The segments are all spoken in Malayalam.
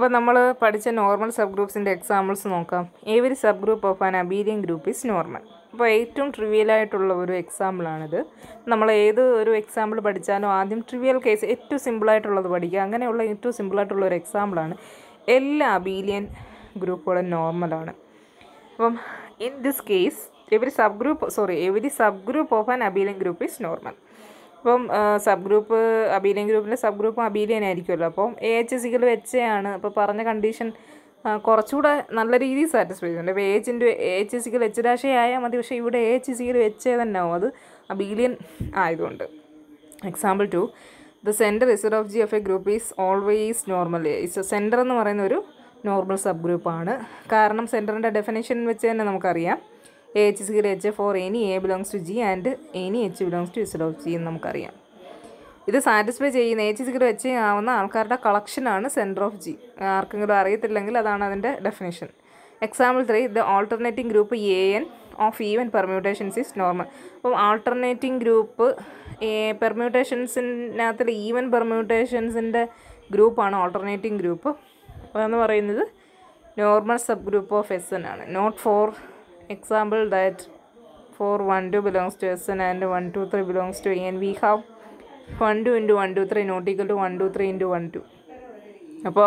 അപ്പോൾ നമ്മൾ പഠിച്ച നോർമൽ സബ് ഗ്രൂപ്പ്സിൻ്റെ എക്സാമ്പിൾസ് നോക്കാം every sub group of an abelian group is normal അപ്പോൾ ഏറ്റവും ട്രിവിയൽ ആയിട്ടുള്ള ഒരു എക്സാമ്പിളാണിത് നമ്മൾ ഏത് ഒരു എക്സാമ്പിൾ പഠിച്ചാലും ആദ്യം ട്രിവിയൽ കേസ് ഏറ്റവും സിമ്പിളായിട്ടുള്ളത് പഠിക്കുക അങ്ങനെയുള്ള ഏറ്റവും സിമ്പിളായിട്ടുള്ള ഒരു എക്സാമ്പിളാണ് എല്ലാ അബീലിയൻ ഗ്രൂപ്പുകളും നോർമലാണ് അപ്പം in this case every sub group sorry every sub group of an abelian group is normal അപ്പം സബ് ഗ്രൂപ്പ് അബീലിയൻ ഗ്രൂപ്പിൻ്റെ സബ് ഗ്രൂപ്പ് അബീലിയൻ ആയിരിക്കുമല്ലോ അപ്പം എ എച്ച് സിക്കൽ വെച്ചയാണ് അപ്പോൾ പറഞ്ഞ കണ്ടീഷൻ കുറച്ചുകൂടെ നല്ല രീതിയിൽ സാറ്റിസ്ഫൈ ചെയ്യുന്നുണ്ട് ഇപ്പോൾ A H into A H സിക്കൽ എച്ച് ഡാഷേ ആയാൽ മതി പക്ഷേ ഇവിടെ എ എച്ച് സിക്കൽ വെച്ചേ തന്നെ ആവും അത് അബീലിയൻ ആയതുകൊണ്ട് example two the centre Z of G of a group is always normal is centre എന്ന് പറയുന്ന ഒരു നോർമൽ സബ് ഗ്രൂപ്പാണ് കാരണം സെൻറ്ററിൻ്റെ ഡെഫിനേഷൻ വെച്ച് തന്നെ നമുക്കറിയാം എ എച്ച് സിക്കൽ H for any A belongs to G and any H belongs to Z of G എന്ന് നമുക്കറിയാം ഇത് സാറ്റിസ്ഫൈ ചെയ്യുന്ന എച്ച് സിക്കൽ വെച്ച് ആവുന്ന ആൾക്കാരുടെ കളക്ഷനാണ് സെൻറ്റർ ഓഫ് ജി ആർക്കെങ്കിലും അറിയത്തില്ലെങ്കിൽ അതാണ് അതിൻ്റെ definition example three the alternating group A N of even permutations is normal അപ്പം ആൾട്ടർനേറ്റിംഗ് ഗ്രൂപ്പ് പെർമ്യൂട്ടേഷൻസിനകത്തിൽ ഈവൻ പെർമ്യൂട്ടേഷൻസിൻ്റെ ഗ്രൂപ്പാണ് ഓൾട്ടർനേറ്റിംഗ് ഗ്രൂപ്പ് അതെന്ന് പറയുന്നത് normal sub group of S N ആണ് note for example that four one two belongs to S N and one two three belongs to N we have one two into one two three not equal to one two three into one two അപ്പോൾ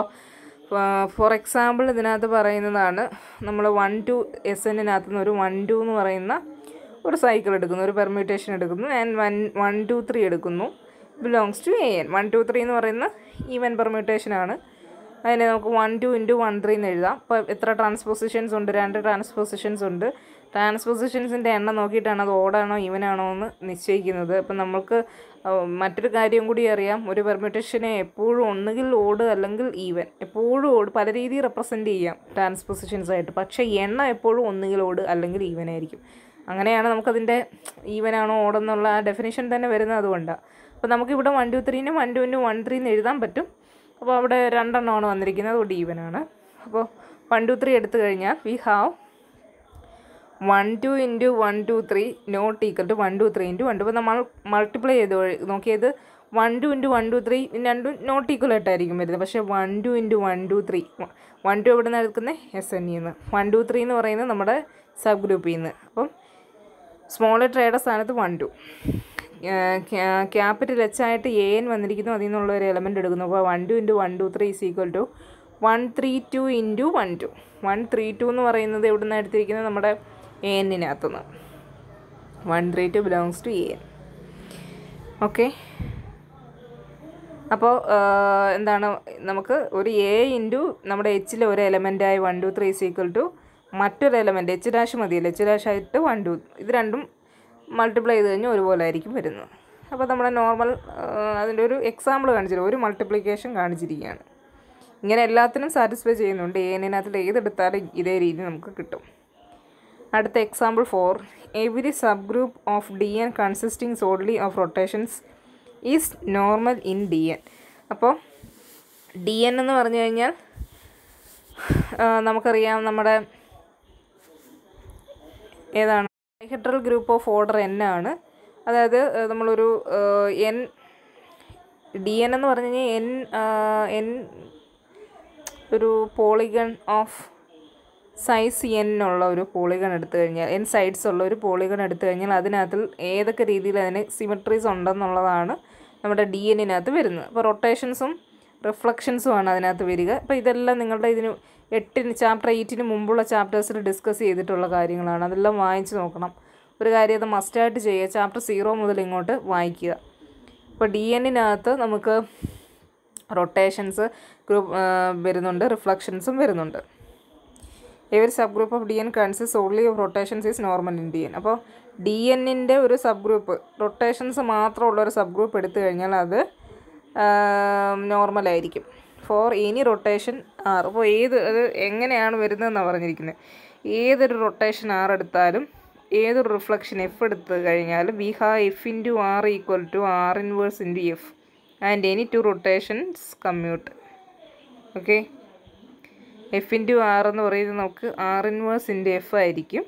ഫോർ എക്സാമ്പിൾ ഇതിനകത്ത് പറയുന്നതാണ് നമ്മൾ വൺ ടു എസ് എന്നിനകത്ത് നിന്ന് ഒരു വൺ ടു എന്ന് പറയുന്ന ഒരു സൈക്കിൾ എടുക്കുന്നു ഒരു പെർമ്യൂട്ടേഷൻ എടുക്കുന്നു and one one two three എടുക്കുന്നു belongs to A N one two three എന്ന് പറയുന്ന ഈവൻ പെർമ്യൂട്ടേഷനാണ് അതിനെ നമുക്ക് one two into one three എന്ന് എഴുതാം അപ്പോൾ എത്ര ട്രാൻസ്പോസിഷൻസ് ഉണ്ട് രണ്ട് ട്രാൻസ്പോസിഷൻസ് ഉണ്ട് ട്രാൻസ്പോസിഷൻസിൻ്റെ എണ്ണം നോക്കിയിട്ടാണ് അത് ഓടാണോ ഈവനാണോ എന്ന് നിശ്ചയിക്കുന്നത് അപ്പം നമുക്ക് മറ്റൊരു കാര്യം കൂടി അറിയാം ഒരു പെർമ്യൂട്ടേഷനെ എപ്പോഴും ഒന്നുകിൽ ഓട് അല്ലെങ്കിൽ ഈവൻ എപ്പോഴും ഓട് പല രീതിയിൽ റെപ്രസെൻറ്റ് ചെയ്യാം ട്രാൻസ്പോസിഷൻസ് ആയിട്ട് പക്ഷേ എണ്ണം എപ്പോഴും ഒന്നുകിൽ ഓട് അല്ലെങ്കിൽ ഈവൻ ആയിരിക്കും അങ്ങനെയാണ് നമുക്കതിൻ്റെ ഈവനാണോ ഓടെന്നുള്ള ആ ഡെഫിനേഷൻ തന്നെ വരുന്നത് അതുകൊണ്ടാണ് അപ്പോൾ നമുക്കിവിടെ വൺ ടു ത്രീന് വൺ ടുവിന് വൺ ത്രീ എന്ന് എഴുതാൻ പറ്റും അപ്പോൾ അവിടെ രണ്ടെണ്ണമാണ് വന്നിരിക്കുന്നത് അതുകൊണ്ട് ഈവനാണ് അപ്പോൾ വൺ ടു ത്രീ എടുത്തു കഴിഞ്ഞാൽ we have one two into one two three not equal to one two three into one two അപ്പോൾ നമ്മൾ മൾട്ടിപ്ലൈ ചെയ്ത് നോക്കിയത് one two into one two three രണ്ടും നോട്ട് ഈക്വൽ ആയിട്ടായിരിക്കും വരുന്നത് പക്ഷേ one two into one two three one two എവിടെ നിന്ന് എടുക്കുന്നത് എസ് എൻ ഇന്ന് വൺ ടു ത്രീ എന്ന് പറയുന്നത് നമ്മുടെ സബ് ഗ്രൂപ്പിൽ നിന്ന് അപ്പം സ്മോൾ ലെറ്റർ സ്ഥാനത്ത് വൺ ടു ക്യാപിറ്റൽ എച്ച് ആയിട്ട് എ എൻ വന്നിരിക്കുന്നു അതിൽ നിന്നുള്ള ഒരു എലമെൻറ്റ് എടുക്കുന്നു അപ്പോൾ one two into one two three is equal to one three two into one two one three two എന്ന് പറയുന്നത് എവിടെ നിന്നാണ് എടുത്തിരിക്കുന്നത് നമ്മുടെ എ എന്നിനകത്തുനിന്ന് one three two belongs to A N okay അപ്പോൾ എന്താണ് നമുക്ക് ഒരു എ ഇൻറ്റു നമ്മുടെ എച്ചിലെ ഒരു എലമെൻറ്റായി one two three equal to മറ്റൊരു എലമെൻറ്റ് എച്ച് ഡാഷ് മതിയല്ലോ എച്ച് ഡാഷ് ആയിട്ട് വൺ ടു ഇത് രണ്ടും മൾട്ടിപ്ലൈ ചെയ്ത് കഴിഞ്ഞാൽ ഒരുപോലെ ആയിരിക്കും വരുന്നത് അപ്പോൾ നമ്മുടെ നോർമൽ അതിൻ്റെ ഒരു എക്സാമ്പിൾ കാണിച്ചില്ല ഒരു മൾട്ടിപ്ലിക്കേഷൻ കാണിച്ചിരിക്കുകയാണ് ഇങ്ങനെ എല്ലാത്തിനും സാറ്റിസ്ഫൈ ചെയ്യുന്നുണ്ട് ഏതിനകത്തിൽ ഏതെടുത്താലും ഇതേ രീതി നമുക്ക് കിട്ടും അടുത്ത example for every sub group of D N consisting solely of rotations is normal in D N അപ്പോൾ ഡി എൻ എന്ന് പറഞ്ഞു കഴിഞ്ഞാൽ നമുക്കറിയാം നമ്മുടെ ഏതാണ് dihedral group of order N ആണ് അതായത് നമ്മളൊരു എൻ ഡി എൻ എന്ന് പറഞ്ഞു കഴിഞ്ഞാൽ എൻ എൻ ഒരു പോളിഗൺ ഓഫ് സൈസ് എൻ ഉള്ള ഒരു പോളിഗൺ എടുത്തു കഴിഞ്ഞാൽ എൻ സൈഡ്സ് ഉള്ള ഒരു പോളിഗൺ എടുത്തു കഴിഞ്ഞാൽ അതിനകത്തിൽ ഏതൊക്കെ രീതിയിൽ അതിന് സിമെട്രീസ് ഉണ്ടെന്നുള്ളതാണ് നമ്മുടെ ഡി എന്നിനകത്ത് വരുന്നത് അപ്പോൾ റൊട്ടേഷൻസും റിഫ്ലക്ഷൻസും ആണ് അതിനകത്ത് വരിക അപ്പോൾ ഇതെല്ലാം നിങ്ങളുടെ ഇതിന് എട്ടിന് ചാപ്റ്റർ എയ്റ്റിന് മുമ്പുള്ള ചാപ്റ്റേഴ്സിൽ ഡിസ്കസ് ചെയ്തിട്ടുള്ള കാര്യങ്ങളാണ് അതെല്ലാം വായിച്ച് നോക്കണം ഒരു കാര്യം അത് മസ്റ്റായിട്ട് ചെയ്യുക ചാപ്റ്റർ സീറോ മുതൽ ഇങ്ങോട്ട് വായിക്കുക അപ്പോൾ ഡി എന്നിനകത്ത് നമുക്ക് റൊട്ടേഷൻസ് ഗ്രൂപ്പ് വരുന്നുണ്ട് റിഫ്ലക്ഷൻസും വരുന്നുണ്ട് every sub group of D N consists only of rotations is normal in D N അപ്പോൾ ഡി എന്നിൻ്റെ ഒരു സബ് ഗ്രൂപ്പ് റൊട്ടേഷൻസ് മാത്രമുള്ള ഒരു സബ് ഗ്രൂപ്പ് എടുത്തു കഴിഞ്ഞാൽ അത് നോർമലായിരിക്കും ഫോർ എനി റൊട്ടേഷൻ ആർ അപ്പോൾ ഏത് അത് എങ്ങനെയാണ് വരുന്നതെന്നാണ് പറഞ്ഞിരിക്കുന്നത് ഏതൊരു റൊട്ടേഷൻ ആർ എടുത്താലും ഏതൊരു റിഫ്ലക്ഷൻ എഫ് എടുത്തു കഴിഞ്ഞാലും we have F into R equal to R inverse into F and any two rotations commute okay F into R എന്ന് പറയുന്നത് നമുക്ക് ആർ ഇൻവേഴ്സ് ഇൻറ്റു എഫ് ആയിരിക്കും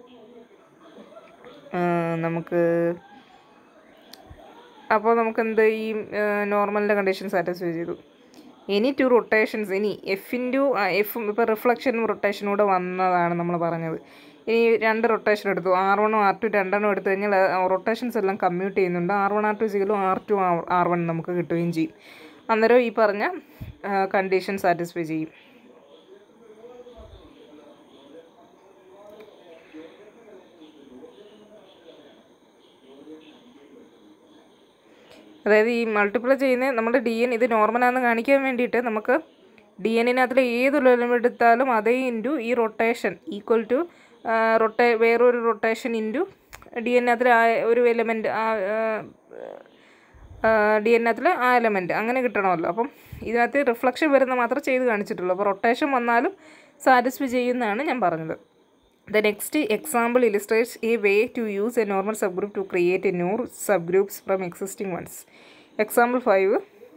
നമുക്ക് അപ്പോൾ നമുക്ക് എന്ത് ഈ നോർമലിൻ്റെ കണ്ടീഷൻ സാറ്റിസ്ഫൈ ചെയ്തു എനി ടു റൊട്ടേഷൻസ് ഇനി എഫ് ഇൻറ്റു എഫും ഇപ്പോൾ റിഫ്ലക്ഷനും റൊട്ടേഷനും കൂടെ വന്നതാണ് നമ്മൾ പറഞ്ഞത് ഇനി രണ്ട് റൊട്ടേഷൻ എടുത്തു ആർ വണ്ണും ആർ ടു രണ്ടെണ്ണം എടുത്തു കഴിഞ്ഞാൽ റൊട്ടേഷൻസ് എല്ലാം കമ്മ്യൂട്ട് ചെയ്യുന്നുണ്ട് ആർ വൺ ആർ ടു സിക്കലും ആർ ടു ആർ വൺ നമുക്ക് കിട്ടുകയും ചെയ്യും അന്നേരം ഈ പറഞ്ഞ കണ്ടീഷൻ സാറ്റിസ്ഫൈ ചെയ്യും അതായത് ഈ മൾട്ടിപ്ലൈ ചെയ്യുന്ന നമ്മുടെ ഡി എൻ ഇത് നോർമലാണെന്ന് കാണിക്കാൻ വേണ്ടിയിട്ട് നമുക്ക് ഡി എന്നിനകത്തിൽ ഏതൊരു എലമെൻ്റ് എടുത്താലും അതേ ഇൻറ്റു ഈ റൊട്ടേഷൻ ഈക്വൽ ടു റൊട്ടേ വേറൊരു റൊട്ടേഷൻ ഇൻറ്റു ഡി എന്നിനകത്തിൽ ആ ഒരു എലമെൻറ്റ് ആ ഡി എന്നിനകത്തിൽ ആ എലമെൻറ്റ് അങ്ങനെ കിട്ടണമല്ലോ അപ്പം ഇതിനകത്ത് റിഫ്ലക്ഷൻ വരുന്ന മാത്രമേ ചെയ്ത് കാണിച്ചിട്ടുള്ളൂ അപ്പോൾ റൊട്ടേഷൻ വന്നാലും സാറ്റിസ്ഫൈ ചെയ്യുന്നതാണ് ഞാൻ പറഞ്ഞത് The next example illustrates a way to use a normal subgroup to create a new subgroups from existing ones. Example 5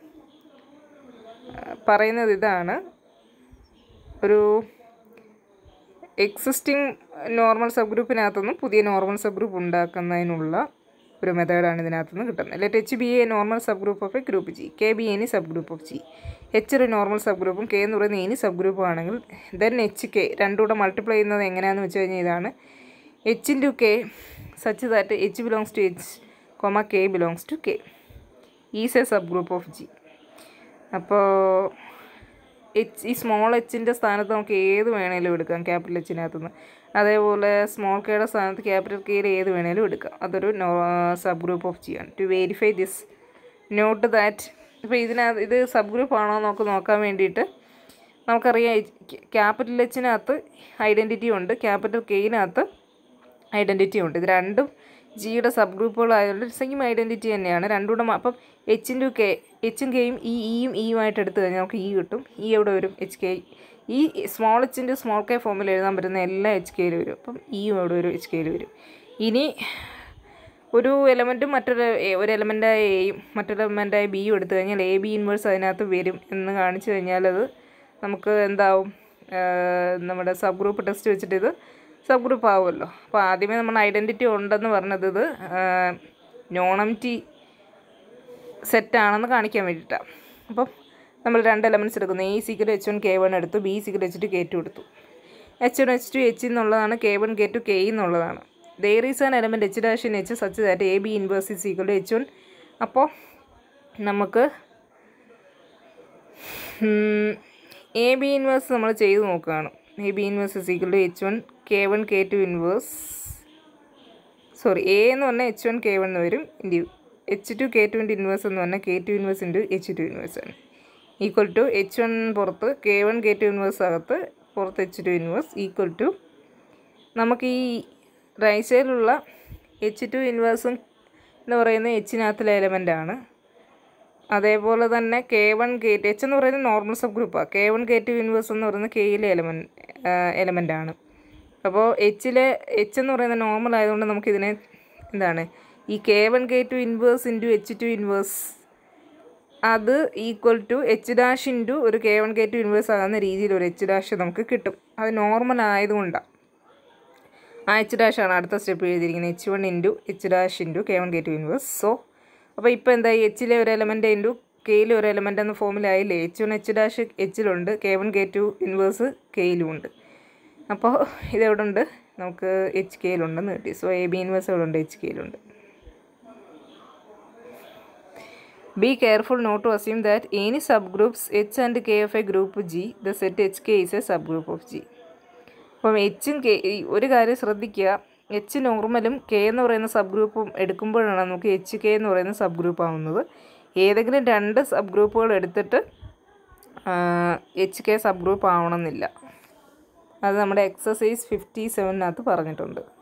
പറയുന്നത് ഇതാണ് ഒരു എക്സിസ്റ്റിംഗ് നോർമൽ സബ് ഗ്രൂപ്പിനകത്തുനിന്നും പുതിയ നോർമൽ സബ് ഗ്രൂപ്പ് ഉണ്ടാക്കുന്നതിനുള്ള ഒരു മെത്തേഡാണ് ഇതിനകത്ത് നിന്ന് കിട്ടുന്നത് let H be a normal sub group of a group G K be any sub group of G H ഒരു നോർമൽ സബ് ഗ്രൂപ്പും കെ എന്ന് പറയുന്ന എനി സബ് ഗ്രൂപ്പും ആണെങ്കിൽ ദെൻ എച്ച് കെ രണ്ടും കൂടെ മൾട്ടിപ്ലൈ ചെയ്യുന്നത് എങ്ങനെയാണെന്ന് വെച്ച് കഴിഞ്ഞാൽ ഇതാണ് H into K such that H belongs to H comma K belongs to K is a sub group of G അപ്പോൾ എച്ച് ഈ സ്മോൾ എച്ചിൻ്റെ സ്ഥാനത്ത് നമുക്ക് ഏത് വേണേലും എടുക്കാം ക്യാപിറ്റൽ എച്ചിനകത്തുനിന്ന് അതേപോലെ സ്മോൾ കെയുടെ സ്ഥാനത്ത് ക്യാപിറ്റൽ കെയിൽ ഏത് വേണേലും എടുക്കാം അതൊരു no sub group of G ആണ് to verify this note that ഇപ്പോൾ ഇതിനകത്ത് ഇത് സബ് ഗ്രൂപ്പ് ആണോ നമുക്ക് നോക്കാൻ വേണ്ടിയിട്ട് നമുക്കറിയാം ക്യാപിറ്റൽ എച്ചിനകത്ത് ഐഡൻറ്റിറ്റി ഉണ്ട് ക്യാപിറ്റൽ കെയിനകത്ത് ഐഡൻറ്റിറ്റി ഉണ്ട് ഇത് രണ്ടും ജിയുടെ സബ് ഗ്രൂപ്പുകളായതുകൊണ്ട് സെയിം ഐഡൻറ്റിറ്റി തന്നെയാണ് രണ്ടും കൂടെ അപ്പം എച്ച് ഇൻറ്റു കെ എച്ചും കെയും ഈ ഇയും ഇയുമായിട്ട് എടുത്തു കഴിഞ്ഞാൽ നമുക്ക് ഇ കിട്ടും ഇ എവിടെ വരും എച്ച് കെ ഈ സ്മോൾ എച്ചിൻ്റെ സ്മോൾ കെ ഫോമിൽ എഴുതാൻ പറ്റുന്ന എല്ലാ എച്ച് കെയിൽ വരും അപ്പം ഇയും എവിടെ വരും എച്ച് കെയിൽ വരും ഇനി ഒരു എലമെൻറ്റും മറ്റൊരു ഒരു എലമെൻറ്റായ എയും മറ്റൊരു എലമെൻറ്റായ ബിയും എടുത്തു കഴിഞ്ഞാൽ എ ബി ഇൻവേഴ്സ് അതിനകത്ത് വരും എന്ന് കാണിച്ചു കഴിഞ്ഞാൽ അത് നമുക്ക് എന്താവും നമ്മുടെ സബ് ഗ്രൂപ്പ് ടെസ്റ്റ് വെച്ചിട്ട് ഇത് സബ് ഗ്രൂപ്പ് ആവുമല്ലോ അപ്പോൾ ആദ്യമേ നമ്മൾ ഐഡൻറ്റിറ്റി ഉണ്ടെന്ന് പറഞ്ഞത് ഇത് നോണംറ്റി സെറ്റാണെന്ന് കാണിക്കാൻ വേണ്ടിയിട്ടാണ് അപ്പം നമ്മൾ രണ്ട് എലമെൻറ്റ്സ് എടുക്കുന്നു A equal H one K one എടുത്തു B equal H two K two എടുത്തു H one H two H എന്നുള്ളതാണ് K one K two K എന്നുള്ളതാണ് there is an element H dash in H such that A B inverse is equal to H one അപ്പോൾ നമുക്ക് എ ബി ഇൻവേഴ്സ് നമ്മൾ ചെയ്ത് നോക്കുകയാണ് A B inverse is equal to H one K one K two inverse sorry A എന്ന് പറഞ്ഞാൽ എച്ച് വൺ കെ വൺ എന്ന് വരും ഇൻറ്റു എച്ച് ടു കെ ടുവിൻ്റെ ഇൻവേഴ്സ് എന്ന് പറഞ്ഞാൽ K two inverse into H two inverse ആണ് ഈക്വൽ ടു എച്ച് വൺ പുറത്ത് K one K two inverse അകത്ത് പുറത്ത് H two inverse equal to നമുക്ക് ഈ റൈറ്റ് സൈഡിലുള്ള എച്ച് ടു ഇൻവേഴ്സും എന്ന് പറയുന്നത് എച്ചിനകത്തിലെ എലമെൻ്റ് ആണ് അതേപോലെ തന്നെ K one K two H എന്ന് പറയുന്നത് നോർമൽ സബ് ഗ്രൂപ്പാണ് K one K two inverse എന്ന് പറയുന്നത് കെയിലെ എലമെൻറ്റ് എലമെൻ്റ് ആണ് അപ്പോൾ എച്ചിലെ എച്ച് എന്ന് പറയുന്നത് നോർമൽ ആയതുകൊണ്ട് നമുക്കിതിനെ എന്താണ് ഈ K one K two inverse into H two inverse അത് equal to H dash into ഒരു K one K two inverse ആകുന്ന രീതിയിൽ ഒരു എച്ച് ഡാഷ് നമുക്ക് കിട്ടും അത് നോർമൽ ആയതുകൊണ്ടാണ് ആ എച്ച് ഡാഷ് ആണ് അടുത്ത സ്റ്റെപ്പ് എഴുതിയിരിക്കുന്നത് H one into H dash into K one K two inverse so അപ്പോൾ ഇപ്പോൾ എന്താ എച്ചിലെ ഒരു എലമെൻറ്റ് ഇൻറ്റു കെയിലെ ഒരു എലമെൻ്റ് എന്ന ഫോമിലായില്ലേ എച്ച് വൺ എച്ച് ഡാഷ് എച്ചിലുണ്ട് K one K two inverse കെയിലും ഉണ്ട് അപ്പോൾ ഇതെവിടെ ഉണ്ട് നമുക്ക് എച്ച് കെയിലുണ്ടെന്ന് കിട്ടി സോ എ ബി ഇൻവേഴ്സ് എവിടെ ഉണ്ട് എച്ച് കെയിലുണ്ട് Be careful not to assume that any subgroups H and K of a group G, the set HK is a subgroup of G. അപ്പം എച്ചും കെ ഒരു കാര്യം ശ്രദ്ധിക്കുക എച്ച് നോർമലും കെ എന്ന് പറയുന്ന സബ് ഗ്രൂപ്പും എടുക്കുമ്പോഴാണ് നമുക്ക് എച്ച് കെ എന്ന് പറയുന്ന സബ് ഗ്രൂപ്പ് ആവുന്നത് ഏതെങ്കിലും രണ്ട് സബ് ഗ്രൂപ്പുകൾ എടുത്തിട്ട് എച്ച് കെ സബ് ഗ്രൂപ്പ് ആവണമെന്നില്ല അത് നമ്മുടെ എക്സസൈസ് ഫിഫ്റ്റി സെവനകത്ത് പറഞ്ഞിട്ടുണ്ട്